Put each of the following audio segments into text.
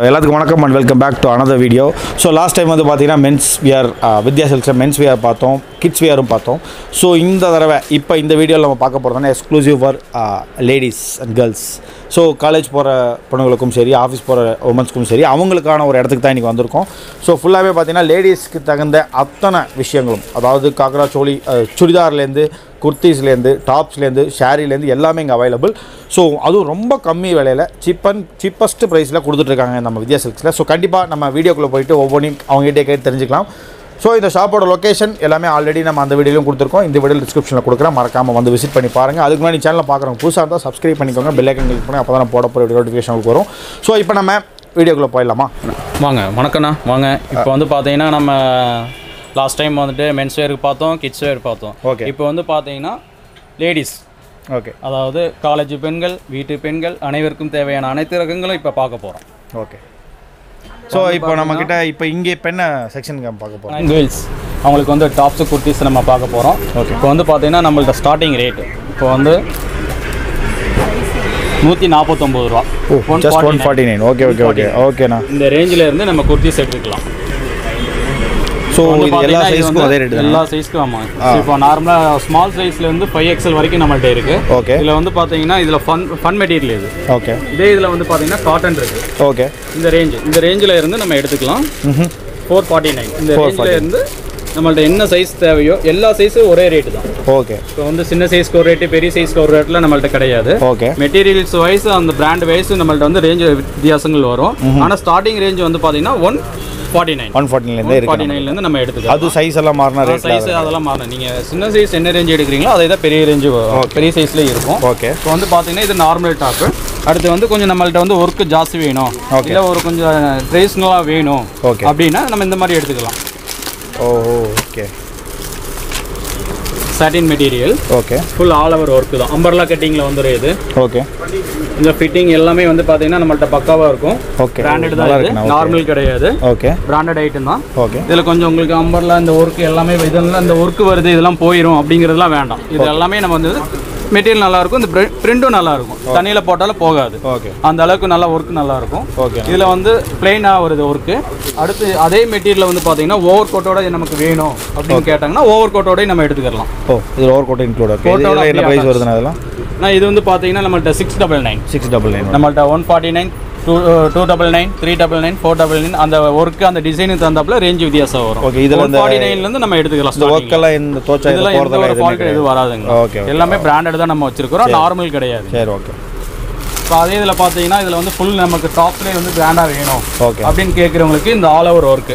எல்லாத்துக்கும் வணக்கம் and welcome back to another video so last time வந்து பார்த்தீங்கன்னா மென்ஸ் வியர் வித்யா சில்க்ஸில் மென்ஸ் வியர் பார்த்தோம் கிட்ஸ் வியரும் பார்த்தோம் ஸோ இந்த தடவை இப்போ இந்த வீடியோவில் நம்ம பார்க்க போகிறதுனா exclusive for ladies and girls so college போகிற பொண்ணுங்களுக்கும் சரி ஆஃபீஸ் போகிற உமன்ஸ்க்கும் சரி அவங்களுக்கான ஒரு இடத்துக்கு தான் இன்றைக்கி வந்திருக்கோம் ஸோ ஃபுல்லாகவே பார்த்தீங்கன்னா லேடிஸ்க்கு தகுந்த அத்தனை விஷயங்களும் அதாவது காக்ரா சோலி அஹ், சுடிதார்லேருந்து குர்த்திஸ்லேருந்து டாப்ஸ்லேருந்து ஷேரிலேருந்து எல்லாமே இங்கே அவைலபிள் ஸோ அதுவும் ரொம்ப கம்மி விலையில் சீப் அண்ட் சீப்பஸ்ட் ப்ரைஸில் கொடுத்துட்ருக்காங்க நம்ம வித்யா சில்க்ஸில் ஸோ கண்டிப்பாக நம்ம வீடியோக்குள்ளே போயிட்டு ஒவ்வொன்றையும் அவங்ககிட்டே கேட்டு தெரிஞ்சுக்கலாம் ஸோ இந்த ஷாப்போட லொக்கேஷன் எல்லாமே ஆல்ரெடி நம்ம அந்த வீடியோலையும் கொடுத்துருக்கோம் இந்த வீடியோ டிஸ்கிரிப்ஷனில் கொடுக்குறேன் மறக்காமல் வந்து விசிட் பண்ணி பாருங்கள் அதுக்கு முன்னாடி சேனலில் பார்க்குறவங்க புதுசாக இருந்தால் சப்ஸ்கிரைப் பண்ணிக்கோங்க பெல் ஐக்கன் கிளிக் பண்ணி அப்போ தான் போட போகிற நோட்டிஃபிகேஷன் உங்களுக்கு வரும் ஸோ இப்போ நம்ம வீடியோக்குள்ளே போயிடலாமா வாங்க வணக்கண்ணா வாங்க இப்போ வந்து பார்த்தீங்கன்னா நம்ம லாஸ்ட் டைம் வந்துட்டு மென்ஸ் வேருக்கு பார்த்தோம் கிட்ஸ் வேர் பார்த்தோம் Okay. இப்போ வந்து பார்த்தீங்கன்னா லேடிஸ் ஓகே அதாவது காலேஜ் பெண்கள் வீட்டு பெண்கள் அனைவருக்கும் தேவையான அனைத்து ரகங்களும் இப்போ பார்க்க போகிறோம் ஓகே ஸோ இப்போ நம்மக்கிட்ட இப்போ இங்கே இப்போ என்ன செக்ஷனுக்கு பார்க்க போகிறோம் கேர்ள்ஸ் அவங்களுக்கு வந்து டாப்ஸு குர்த்திஸ் நம்ம பார்க்க போகிறோம் Okay. இப்போ வந்து பார்த்தீங்கன்னா நம்மள்ட்ட ஸ்டார்டிங் ரேட்டு இப்போ வந்து நூற்றி நாற்பத்தொம்பது ரூபா just one forty nine okay okay okay ஓகேண்ணா இந்த ரேஞ்சில் இருந்து நம்ம குர்த்திஸ் எடுத்துக்கலாம் ஸோ வந்து இது எல்லா பாத்தீங்கன்னா இது சைஸ்க்கும் வந்து அதே ரேட்டு எல்லா சைஸ்க்கும் ஆமாம் இப்போ நார்மலாக ஸ்மால் சைஸ்ல இருந்து ஃபைவ் எக்ஸல் வரைக்கும் நம்மள்ட்ட இருக்கு ஓகே இதில் வந்து பார்த்தீங்கன்னா இதில் ஃபன் ஃபன் மெட்டீரியல் இது ஓகே இதே இதில் வந்து பார்த்தீங்கன்னா காட்டன் இருக்கு ஓகே இந்த ரேஞ்ச் இந்த ரேஞ்சில் இருந்து நம்ம எடுத்துக்கலாம் ம் ஃபோர் ஃபார்ட்டி நைன் இந்த ரேஞ்சில் இருந்து நம்மள்ட்ட என்ன சைஸ் தேவையோ எல்லா சைஸும் ஒரே ரேட்டு தான் ஓகே இப்போ வந்து சின்ன சைஸ்க்கு ஒரு ரேட்டு பெரிய சைஸ்க்கு ஒரு ரேட்டில் நம்மள்ட்ட கிடையாது ஓகே மெட்டீரியல்ஸ் வைஸ் அந்த பிராண்ட் வைஸ் நம்மள்ட்ட வந்து ரேஞ்ச் வித்தியாசங்கள் வரும் ஆனால் ஸ்டார்டிங் ரேஞ்ச் வந்து பார்த்தீங்கன்னா ஒன் ஃபார்ட்டி நைன் ஒன் ஃபார்ட்டிலேருந்தே இருக்கு ஃபார்ட்டி நைன்லேருந்து நம்ம எடுத்துக்கலாம் அது சைஸ் எல்லாம் மாறின ரேட் சைஸ் அதெல்லாம் மாறும் நீங்கள் சின்ன சைஸ் என்ன ரேஞ்ச் எடுக்கிறீங்களோ அதே தான் பெரிய ரேஞ்சு பெரிய சைஸ்லேயே இருக்கும் ஓகே இப்போ வந்து பார்த்தீங்கன்னா இது நார்மல் டாப்பு அடுத்து வந்து கொஞ்சம் நம்மள்ட்ட வந்து ஒர்க்கு ஜாஸ்தி வேணும் Okay. இல்லை ஒரு கொஞ்சம் ட்ரெடிஷ்னலாக வேணும் ஓகே அப்படின்னா நம்ம இந்த மாதிரி எடுத்துக்கலாம் oh okay satin material okay full all over work தான் அம்பர்லா கட்டிங்கில் வந்துடும் இது ஓகே இந்த ஃபிட்டிங் எல்லாமே வந்து பார்த்தீங்கன்னா நம்மள்ட்ட பக்காவாக இருக்கும் ஓகே பிராண்டட் நல்லா தான் இது இருக்குண்ணா நார்மல் கிடையாது ஓகே பிராண்டட் ஐட்டம் தான் ஓகே இதில் கொஞ்சம் உங்களுக்கு அம்பர்லா இந்த ஒர்க் எல்லாமே இதெல்லாம் இந்த ஒர்க் வருது இதெல்லாம் போயிடும் அப்படிங்கிறதுலாம் வேண்டாம் இது எல்லாமே நம்ம வந்து மெட்டீரியல் நல்லா இருக்கும் இந்த பிரிண்டும் நல்லா இருக்கும் தண்ணியில் போட்டாலும் போகாது ஓகே அந்த அளவுக்கு நல்லா ஒர்க் நல்லா இருக்கும் ஓகே இதில் வந்து பிளெயினாக வருது ஒர்க்கு அடுத்து அதே மெட்டீரியல் வந்து பார்த்தீங்கன்னா ஓவர் கோட்டோட நமக்கு வேணும் அப்படின்னு கேட்டாங்கன்னா ஓவர் கோட்டோடய நம்ம எடுத்துக்கலாம் ஓ இது over coat include okay Coat ஓட இதில் என்ன அப்படியே ப்ரைஸ் வருதுண்ணா அதெல்லாம் நான் இது வந்து பார்த்தீங்கன்னா நம்மள்ட்ட six double nine six double nine நம்மள்ட்ட one forty nine two two double nine three double nine four double nine அந்த ஒர்க்கு அந்த டிசைனுக்கு தகுந்தாப்புல ரேஞ்ச் வித்தியாசம் வரும் Okay, இதுல ஒன் இந்த- ஃபார்ட்டி நைன்லேருந்து நம்ம எடுத்துக்கலாம் இந்த starting. ஒர்க்கெல்லாம் இந்த தோச்சா இதெல்லாம் எந்த போகிறதெல்லாம் ஒரு எதுவுமே ஃபால்ட் எதுவும் வராதுங்க ஓகே ஓகே எல்லாமே பிராண்டட் தான் நம்ம வச்சிருக்கிறோம் நார்மல் கிடையாது சரி ஓகே இப்போ அதே இதில் பார்த்தீங்கன்னா இதில் வந்து ஃபுல் நமக்கு டாப்லேயே வந்து பிராண்டாக வேணும் ஓகே அப்படின்னு கேட்குறவங்களுக்கு இந்த ஆல் ஓவர் ஒர்க்கு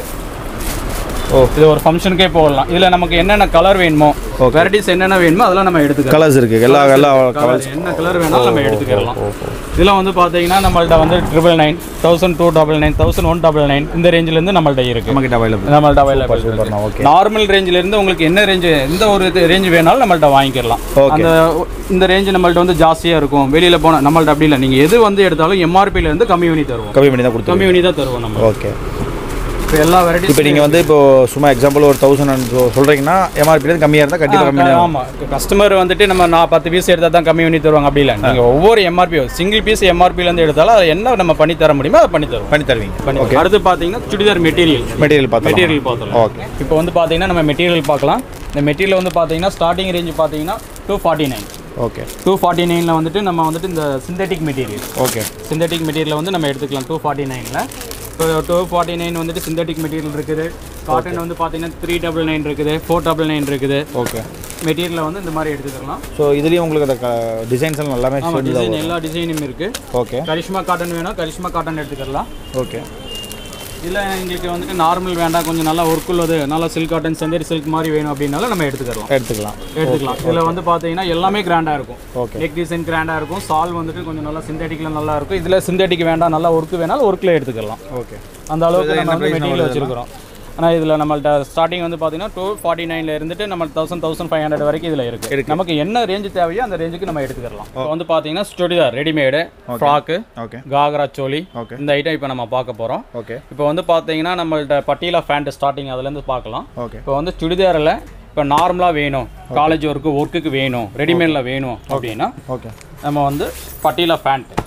ஓ. இது ஒரு ஃபங்க்ஷனுக்கே போடலாம் இதில் நமக்கு என்னென்ன கலர் வேணுமோ வெரைட்டிஸ் என்னென்ன வேணுமோ அதெல்லாம் நம்ம எடுத்துக்கலாம் கலர்ஸ் இருக்குது எல்லா எல்லா Colour, கலர்ஸ் என்ன கலர் வேணாலும் நம்ம எடுத்துக்கலாம் இதில் வந்து பார்த்தீங்கன்னா நம்மள்ட்ட வந்து triple nine thousand two double nine thousand one double nine இந்த ரேஞ்சிலேருந்து நம்மள்ட்ட இருக்கு நம்மகிட்ட அவைலபிள் நம்மள்ட்ட அவைலபிள் சூப்பர்ண்ணா ஓகே நார்மல் ரேஞ்சில இருந்து உங்களுக்கு என்ன ரேஞ்ச் எந்த ஒரு ரேஞ்ச் வேணாலும் நம்மள்ட்ட வாங்கிக்கலாம் Okay. அந்த இந்த ரேஞ்ச் நம்மள்ட்ட வந்து ஜாஸ்தியாக இருக்கும் வெளியில் போனால் நம்மள்ட்ட அப்படி இல்லை நீங்கள் எது வந்து எடுத்தாலும் எம்ஆர்பியில் இருந்து கம்மி பண்ணி தருவோம் கம்மி பண்ணி தான் கொடுத்து கம்மி பண்ணி தான் தருவோம் நம்ம ஓகே இப்போ எல்லா வெரைட்டிஸ் இப்போ நீங்கள் வந்து இப்போ சும்மா எக்ஸாம்பிள் ஒரு தௌசண்ட் சொல்கிறீங்கன்னா எம்ஆர்பிலேருந்து கம்மியாக இருந்தால் கண்டிப்பாக கம்மி தான் ஆமாம் கஸ்டமர் வந்துட்டு நம்ம நான் பத்து பீஸ் எடுத்தால் தான் கம்மி பண்ணி தருவாங்க அப்படி இல்லை நீங்கள் ஒவ்வொரு எம்ஆர்பி சிங்கிள் பீஸ் எம்ஆர்பிலேருந்து எடுத்தாலும் அதை என்ன நம்ம பண்ணி தர முடியுமோ அதை பண்ணி தருவோம் பண்ணி தருவீங்க பண்ணி அடுத்து பார்த்தீங்கன்னா சுடிதார் மெட்டீரியல் மெட்டீரியல் பார்த்தா மெட்டீரியல் பார்த்தலாம் ஓகே இப்போ வந்து பார்த்தீங்கன்னா நம்ம மெட்டீரியல் பார்க்கலாம் இந்த மெட்டீரியல் வந்து பார்த்தீங்கன்னா ஸ்டார்டிங் ரேஞ்ச் பார்த்தீங்கன்னா two forty nine okay two forty நைனில் வந்துட்டு நம்ம வந்துட்டு இந்த synthetic material okay synthetic material வந்து நம்ம எடுத்துக்கலாம் டூ ஃபார்ட்டி நைனில் இப்போ டூ ஃபார்ட்டி நைன் வந்துட்டு சிந்தட்டிக் மெட்டீரியல் இருக்குது காட்டன் வந்து பார்த்தீங்கன்னா த்ரீ டபுள் நைன் இருக்குது ஃபோர் டபுள் நைன் இருக்குது ஓகே மெட்டீரியலை வந்து இந்த மாதிரி எடுத்துக்கலாம் ஸோ இதுலேயும் உங்களுக்கு அந்த டிசைன்ஸ் எல்லாம் எல்லாமே ஆமாம் சேர்ந்து டிசைன் எல்லா டிசைனும் இருக்குது ஓகே கரிஷ்மா காட்டன் வேணும் கரிஷ்மா காட்டன் எடுத்துக்கலாம் ஓகே இல்லை எங்களுக்கு வந்துட்டு நார்மல் வேண்டாம் கொஞ்சம் நல்லா ஒர்க் உள்ளது நல்லா சில்க் காட்டன் செந்தரி சில்க் மாதிரி வேணும் அப்படின்னாலும் நம்ம எடுத்துக்கலாம் எடுத்துக்கலாம் எடுத்துக்கலாம் இதில் வந்து பார்த்தீங்கன்னா எல்லாமே கிராண்டாக இருக்கும் ஓகே நெக் டிசைன் கிராண்டாக இருக்கும் சால் வந்துட்டு கொஞ்சம் நல்லா சிந்தட்டிக்கில் நல்லா இருக்கும் இதில் சிந்தட்டிக் வேண்டாம் நல்லா ஒர்க் வேணாலும் ஒர்க்கில் எடுத்துக்கலாம் ஓகே அந்த அளவுக்கு நம்ம வந்து மெட்டீரியல் வச்சிருக்கிறோம் ஆனால் இதில் நம்மள்ட்ட ஸ்டார்டிங் வந்து பார்த்தீங்கன்னா டூ ஃபார்ட்டி நைனில் இருந்துட்டு நம்ம தௌசண்ட் தௌசண்ட் ஃபைவ் ஹண்ட்ரட் வரைக்கும் இதில் இருக்குது நமக்கு என்ன ரேஞ்சு தேவையோ அந்த ரேஞ்சுக்கு நம்ம எடுத்துக்கலாம் இப்போ வந்து பார்த்தீங்கன்னா chudidar readymade frock okay ghagra choli Okay. இந்த ஐட்டம் இப்போ நம்ம பார்க்க போகிறோம் ஓகே இப்போ வந்து பார்த்தீங்கன்னா நம்மள்ட்ட பட்டியலா ஃபேண்ட் ஸ்டார்டிங் அதுலேருந்து பார்க்கலாம் ஓகே இப்போ வந்து சுடிதாரில் இப்போ நார்மலாக வேணும் காலேஜ் ஒர்க்கு ஒர்க்குக்கு வேணும் ரெடிமேடில் வேணும் அப்படின்னா ஓகே நம்ம வந்து பட்டியலா ஃபேண்ட்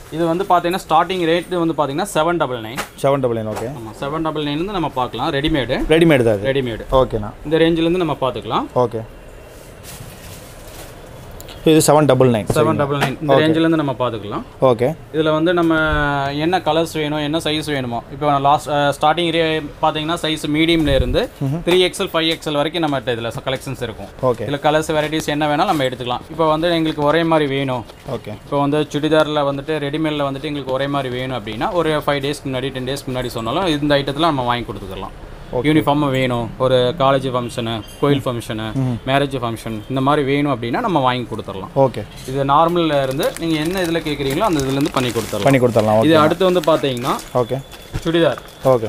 இது வந்து பார்த்தீங்கன்னா ஸ்டார்டிங் ரேட் வந்து பார்த்தீங்கன்னா seven double nine seven double nine okay ஆமாம் செவன் டபுள் நைன்லேருந்து நம்ம பார்க்கலாம் ரெடிமேடு ரெடிமேட் தான் அது ரெடிமேடு ஓகேண்ணா இந்த ரேஞ்சிலேருந்து நம்ம பார்த்துக்கலாம் ஓகே இது seven double nine seven double nine இந்த ரேஞ்சிலேருந்து நம்ம பார்த்துக்கலாம் ஓகே இதில் வந்து நம்ம என்ன கலர்ஸ் வேணும் என்ன சைஸ் வேணுமோ இப்போ லாஸ்ட் ஸ்டார்டிங் ரே பார்த்தீங்கன்னா சைஸ் மீடியம்ல இருந்து த்ரீ எக்ஸல் ஃபைவ் எக்ஸல் வரைக்கும் நம்மகிட்ட இதில் கலெக்ஷன்ஸ் இருக்கும் ஓகே இதில் கலர்ஸ் வெரைட்டிஸ் என்ன வேணாலும் நம்ம எடுத்துக்கலாம் இப்போ வந்து எங்களுக்கு ஒரே மாதிரி வேணும் ஓகே இப்போ வந்து சுடிதாரில் வந்துட்டு ரெடிமேடில் வந்துட்டு எங்களுக்கு ஒரே மாதிரி வேணும் அப்படின்னா ஒரு ஃபைவ் டேஸ்க்கு முன்னாடி டென் டேஸ்க்கு முன்னாடி சொன்னாலும் இந்த ஐட்டத்தில் நம்ம வாங்கி கொடுத்துக்கலாம் யூனிஃபார்ம் வேணும் ஒரு காலேஜ் ஃபங்க்ஷனு கோயில் ஃபங்க்ஷனு மேரேஜ் ஃபங்க்ஷன் இந்த மாதிரி வேணும் அப்படின்னா நம்ம வாங்கி கொடுத்துடலாம் ஓகே இது நார்மலில் இருந்து நீங்கள் என்ன இதில் கேட்குறீங்களோ அந்த இதுலேருந்து பண்ணி கொடுத்துடலாம் பண்ணி கொடுத்துடலாம் ஓகே இது அடுத்து வந்து பார்த்தீங்கன்னா ஓகே சுடிதார் ஓகே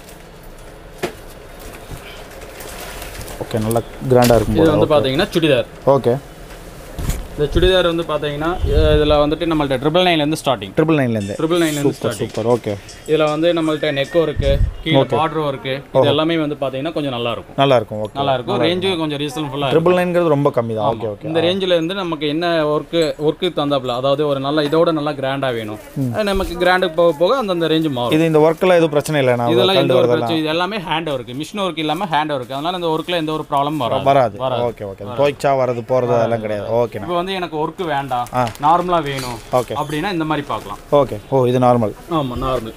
ஓகே நல்லா கிராண்டாக இருக்கும் இது போல வந்து பார்த்தீங்கன்னா சுடிதார் ஓகே இந்த சுடிதார் வந்து பார்த்தீங்கன்னா இதில் வந்துட்டு நம்மள்ட்ட ட்ரிபிள் நைன்லேருந்து ஸ்டார்டிங் ட்ரிபிள் நைன்லேருந்து ட்ரிபிள் நைன்லேருந்து ஸ்டார்டிங் இருக்குது சூப்பர் ஓகே இதில் வந்து நம்மள்ட்ட நெக்கோ இருக்குது கீழே பார்டரும் இருக்குது இது எல்லாமே வந்து பார்த்தீங்கன்னா கொஞ்சம் நல்லா இருக்கும் நல்லா இருக்கும் ஓகே நல்லா இருக்கும் ரேஞ்சு கொஞ்சம் ரீசனபுல்லாக ட்ரிபிள் நைன்ங்கிறது ரொம்ப கம்மி தான் ஓகே ஓகே இந்த ரேஞ்சில் இருந்து நமக்கு என்ன ஒர்க்கு ஒர்க்கு தந்தாப்புல அதாவது ஒரு நல்ல இதோட நல்லா கிராண்டாக வேணும் அது நமக்கு கிராண்டுக்கு போக போக அந்தந்த ரேஞ்சு மாறும் இது இந்த ஒர்க்கெல்லாம் எதுவும் பிரச்சனை இல்லை நான் இதெல்லாம் எந்த கண்டு ஒரு வரதெல்லாம் பிரச்சனை இது எல்லாமே ஹேண்ட் ஒர்க் மிஷின் ஒர்க் இல்லாமல் ஹேண்ட் ஒர்க் அதனால இந்த ஒர்க்கில் எந்த ஒரு ப்ராப்ளம் வராது வராது ஓகே ஓகே துவைச்சா வரது போகிறது அதெல்லாம் கிடையாது ஓகேண்ணா இப்போ வந்து எனக்கு ஒர்க் வேண்டாம் ஆ. நார்மலாக வேணும் ஓகே அப்படின்னா இந்த மாதிரி பார்க்கலாம் ஓகே ஓ இது நார்மல் ஆமாம் நார்மல்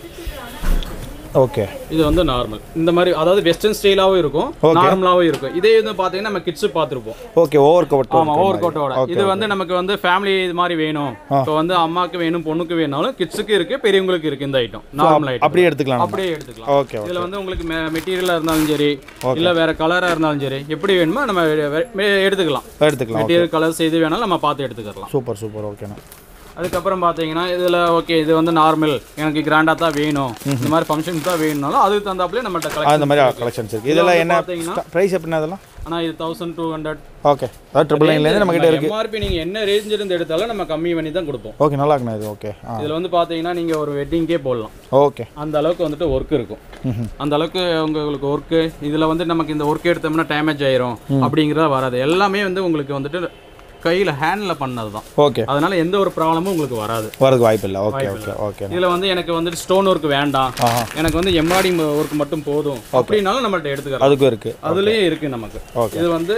ஓகே இது வந்து நார்மல் இந்த மாதிரி அதாவது வெஸ்டர்ன் ஸ்டைலாகவும் இருக்கும் நார்மலாகவும் இருக்கும் இதே வந்து பார்த்தீங்கன்னா நம்ம கிட்ஸு பார்த்துருப்போம் ஓகே ஓவர் கோட் ஆமாம் ஓவர் கோட்டோட இது வந்து நமக்கு வந்து ஃபேமிலி இது மாதிரி வேணும் இப்போ வந்து அம்மாவுக்கு வேணும் பொண்ணுக்கு வேணாலும் கிட்ஸுக்கு இருக்கு பெரியவங்களுக்கு இருக்கு இந்த ஐட்டம் நார்மல் ஐட்டம் அப்படியே எடுத்துக்கலாம் நம்ம. அப்படியே எடுத்துக்கலாம் ஓகே ஓகே இதுல வந்து உங்களுக்கு மெட்டீரியலாக இருந்தாலும் சரி இல்ல வேற கலராக இருந்தாலும் சரி எப்படி வேணுமோ நம்ம வெ- வெ- எடுத்துக்கலாம் எடுத்துக்கலாம் மெட்டீரியல் கலர்ஸ் எது வேணாலும் நம்ம பார்த்து எடுத்துக்கலாம் சூப்பர் சூப்பர் ஓகேண்ணா அதுக்கப்புறம் பார்த்தீங்கன்னா இதில் ஓகே இது வந்து நார்மல் எனக்கு கிராண்டாக தான் வேணும் இந்த மாதிரி ஃபங்க்ஷன் தான் வேணும்னாலும் அதுக்கு தகுந்தாப்புல நம்மள்ட்ட ஆ, கலெக்ஷன் இந்த மாதிரி கலெக்ஷன்ஸ் இருக்குது இதெல்லாம் என்ன பார்த்தீங்கன்னா ப்ரைஸ் எப்படின்னா அதெல்லாம் ஆனால் இது தௌசண்ட் டூ ஹண்ட்ரட் ஓகே அதாவது ட்ரிபிள் நைன்லேருந்து நம்ம கிட்ட இருக்கு எம்ஆர்பி நீங்கள் என்ன ரேஞ்ச் இருந்து எடுத்தாலும் நம்ம கம்மி பண்ணி தான் கொடுப்போம் ஓகே நல்லா இருக்குண்ணா இது ஓகே ஆ இதில் வந்து பார்த்தீங்கன்னா நீங்கள் ஒரு வெட்டிங்கே போடலாம் ஓகே அந்த அளவுக்கு வந்துட்டு ஒர்க் இருக்கும் அந்த அளவுக்கு உங்களுக்கு ஒர்க்கு இதில் வந்து நமக்கு இந்த ஒர்க் எடுத்தோம்னா டேமேஜ் ஆயிரும் அப்படிங்கிறத வராது எல்லாமே வந்து உங்களுக்கு வந்துட்டு கையில் ஹேண்டில் பண்ணது தான் ஓகே அதனால எந்த ஒரு ப்ராப்ளமும் உங்களுக்கு வராது வரதுக்கு வாய்ப்பு இல்லை ஓகே ஓகே ஓகே இதில் வந்து எனக்கு வந்துட்டு ஸ்டோன் ஒர்க் வேண்டாம் ஆஹா எனக்கு வந்து எம்ப்ராய்டிங் ஒர்க் மட்டும் போதும் அப்படின்னாலும் நம்மள்ட்ட எடுத்துக்கலாம் அதுக்கும் இருக்குது அதுலேயும் இருக்கு நமக்கு ஓகே இது வந்து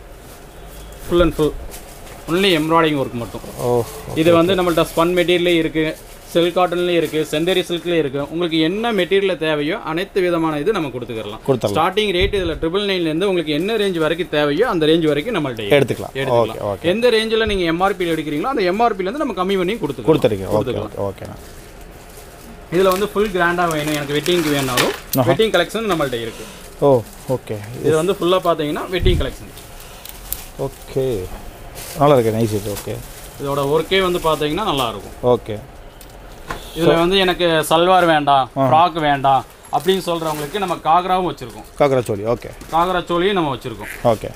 full and full only embroidery work மட்டும் ஓ இது வந்து நம்மள்ட்ட ஸ்பன் மெட்டீரியல்லையும் இருக்கு சில்க் காட்டன்லேயும் இருக்கு செந்தரி சில்க்லேயும் இருக்கு உங்களுக்கு என்ன மெட்டீரியல் தேவையோ அனைத்து விதமான இது நம்ம கொடுத்துக்கலாம் கொடுத்துடலாம் ஸ்டார்டிங் ரேட் இதில் ட்ரிபிள் நைன்லேருந்து உங்களுக்கு என்ன ரேஞ்ச் வரைக்கும் தேவையோ அந்த ரேஞ்ச் வரைக்கும் நம்மள்ட்ட இருக்கு. எடுத்துக்கலாம் ஓகே எடுத்துக்கலாம் ஓகே எந்த ரேஞ்சில் நீங்கள் எம்ஆர்பியில் எடுக்கிறீங்களோ அந்த எம்ஆர்பிலேருந்து நம்ம கம்மி பண்ணி கொடுத்துக்கலாம் கொடுத்துருக்கீங்க ஓகே ஓகே ஓகேண்ணா இதில் வந்து ஃபுல் கிராண்டாக வேணும் எனக்கு வெட்டிங்க்கு வேணாலும் வெட்டிங் கலெக்ஷன் நம்மள்ட்ட இருக்கு ஓ ஓகே இது வந்து ஃபுல்லாக பார்த்தீங்கன்னா வெட்டிங் கலெக்ஷன் ஓகே நல்லா இருக்கு நைஸ் இது ஓகே இதோட ஒர்க்கே வந்து பார்த்தீங்கன்னா நல்லா இருக்கும் ஓகே இதில் வந்து எனக்கு சல்வார் வேண்டாம் ஃப்ராக் வேண்டாம் அப்படின்னு சொல்கிறவங்களுக்கு நம்ம காகராவும் வச்சுருக்கோம் காக்கரா சோலி ஓகே காகரா சோழியும் நம்ம வச்சுருக்கோம் ஓகே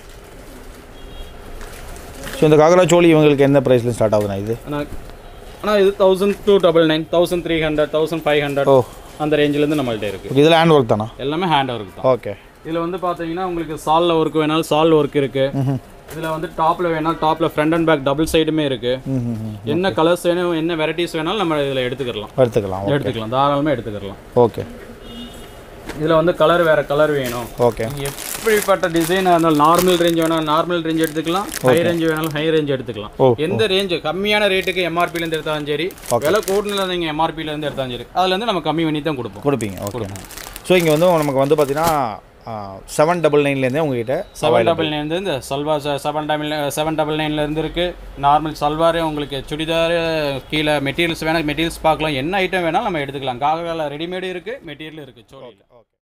ஸோ இந்த காக்கரா சோலி இவங்களுக்கு எந்த ப்ரைஸ்ல ஸ்டார்ட் ஆகுதுண்ணா இது ஆனால் ஆனால் இது thousand two double nine thousand three hundred thousand five hundred oh அந்த ரேஞ்சிலேருந்து நம்மள்ட்ட இருக்குது இதில் ஹேண்ட் ஒர்க் தானா எல்லாமே ஹேண்ட் ஒர்க் தான் ஓகே இதில் வந்து பார்த்தீங்கன்னா உங்களுக்கு சாலில் ஒர்க் வேணாலும் சால் ஒர்க் இருக்குது இதில் வந்து டாப்பில் வேணாலும் டாப்பில் ஃப்ரண்ட் அண்ட் பேக் டபுள் சைடுமே இருக்குது ம் ம் என்ன கலர்ஸ் வேணும் என்ன வெரைட்டிஸ் வேணாலும் நம்ம இதில் எடுத்துக்கலாம் எடுத்துக்கலாம் ஓகே எடுத்துக்கலாம் தாராளமாக எடுத்துக்கலாம் ஓகே இதில் வந்து கலர் வேறு கலர் வேணும் ஓகே நீங்கள் எப்படிப்பட்ட டிசைனாக இருந்தாலும் நார்மல் ரேஞ்ச் வேணாலும் நார்மல் ரேஞ்ச் எடுத்துக்கலாம் ஹை ரேஞ்ச் வேணாலும் ஹை ரேஞ்ச் எடுத்துக்கலாம் ஓ, எந்த ரேஞ்ச் கம்மியான ரேட்டுக்கு எம்ஆர்பிலேருந்து எடுத்தாலும் சரி விலை கூடுதல நீங்கள் எம்ஆர்பிலேருந்து எடுத்தாலும் சரி அதுலேருந்து நம்ம கம்மி பண்ணி தான் கொடுப்போம் கொடுப்பீங்க ஓகே ஸோ இங்கே வந்து நமக்கு வந்து பார்த்தீங்கன்னா செவன் டபுள் நைன்லேருந்தே உங்ககிட்ட செவன் டபுள் நைன் இந்த salwar seven double seven double நைன்லேருந்து இருக்குது நார்மல் சல்வார் உங்களுக்கு சுடிதார் கீழே மெட்டீரியல்ஸ் வேணால் மெட்டீரியல்ஸ் பார்க்கலாம் என்ன ஐட்டம் வேணாலும் நம்ம எடுத்துக்கலாம் காகரால ரெடிமேடு இருக்குது மெட்டீரியல் இருக்குது சோழியில்